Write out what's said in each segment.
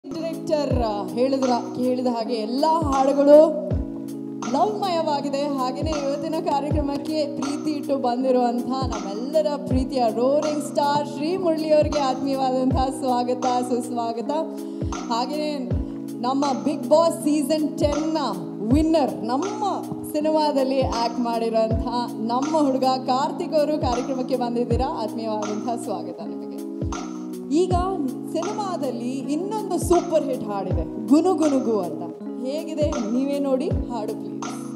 director ಹೇಳಿದ್ರ ಹೇಳಿದ ಹಾಗೆ ಎಲ್ಲ ಹಾಡುಗಳು ಲವ್ಮಯವಾಗಿದೆ ಹಾಗೆಯೇ ಇವತ್ತಿನ ಕಾರ್ಯಕ್ರಮಕ್ಕೆ ಪ್ರೀತಿ ಇಟ್ಟು ಬಂದಿರುವಂಥ ನಮ್ಮೆಲ್ಲರ ಪ್ರೀತಿಯ ರೋರಿಂಗ್ ಸ್ಟಾರ್ ಶ್ರೀ ಮುರಳಿ ಅವರಿಗೆ ಆತ್ಮೀಯವಾದಂತಹ ಸ್ವಾಗತ ಸುಸ್ವಾಗತ ಹಾಗೆಯೇ ನಮ್ಮ ಬಿಗ್ ಬಾಸ್ ಸೀಸನ್ ಟೆನ್ನ ವಿನ್ನರ್ ನಮ್ಮ ಸಿನಿಮಾದಲ್ಲಿ ಆ್ಯಕ್ಟ್ ಮಾಡಿರೋಂಥ ನಮ್ಮ ಹುಡುಗ ಕಾರ್ತಿಕ್ ಅವರು ಕಾರ್ಯಕ್ರಮಕ್ಕೆ ಬಂದಿದ್ದೀರಾ ಆತ್ಮೀಯವಾದಂತಹ ಸ್ವಾಗತ ನಿಮಗೆ ಈಗ ಸಿನಿಮಾದಲ್ಲಿ ಇನ್ನೊಂದು ಸೂಪರ್ ಹಿಟ್ ಹಾಡಿದೆ ಗುನುಗುನುಗು ಅಂತ ಹೇಗಿದೆ ನೀವೇ ನೋಡಿ ಹಾಡು ಪ್ಲೀಸ್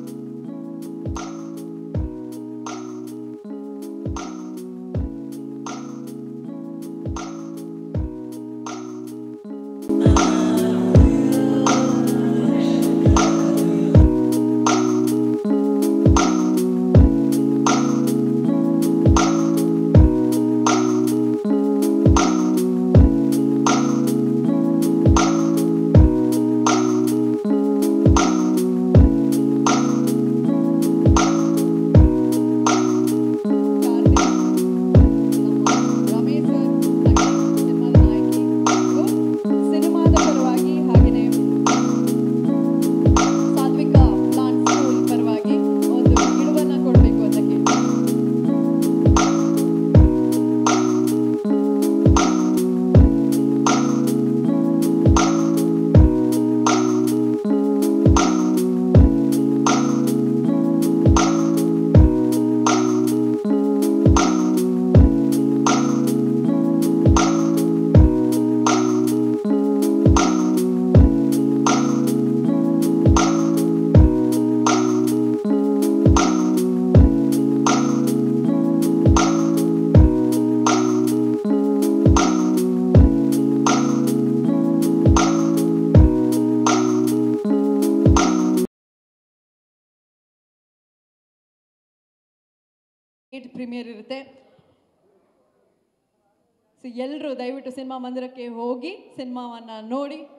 ರಮೇಶ್ ಸರ್ ಹಾಗೆ ಸಿನಿಮಾದ ನಾಯಕಿ ಇವ್ರು ಸಿನಿಮಾದ ಪರವಾಗಿ ಹಾಗೆಯೇ ಸಾತ್ವಿಕ ಪ್ಲಾಂಟ್ ಸ್ಕೂಲ್ ಪರವಾಗಿ ಒಂದು ಗಿಡವನ್ನು ಕೊಡಬೇಕು ಅಂತ ಕೇಳಿ ಏಟ್ ಪ್ರೀಮಿಯರ್ ಇರುತ್ತೆ ಸೊ ಎಲ್ಲರೂ ದಯವಿಟ್ಟು ಸಿನಿಮಾ ಮಂದಿರಕ್ಕೆ ಹೋಗಿ ಸಿನಿಮಾವನ್ನು ನೋಡಿ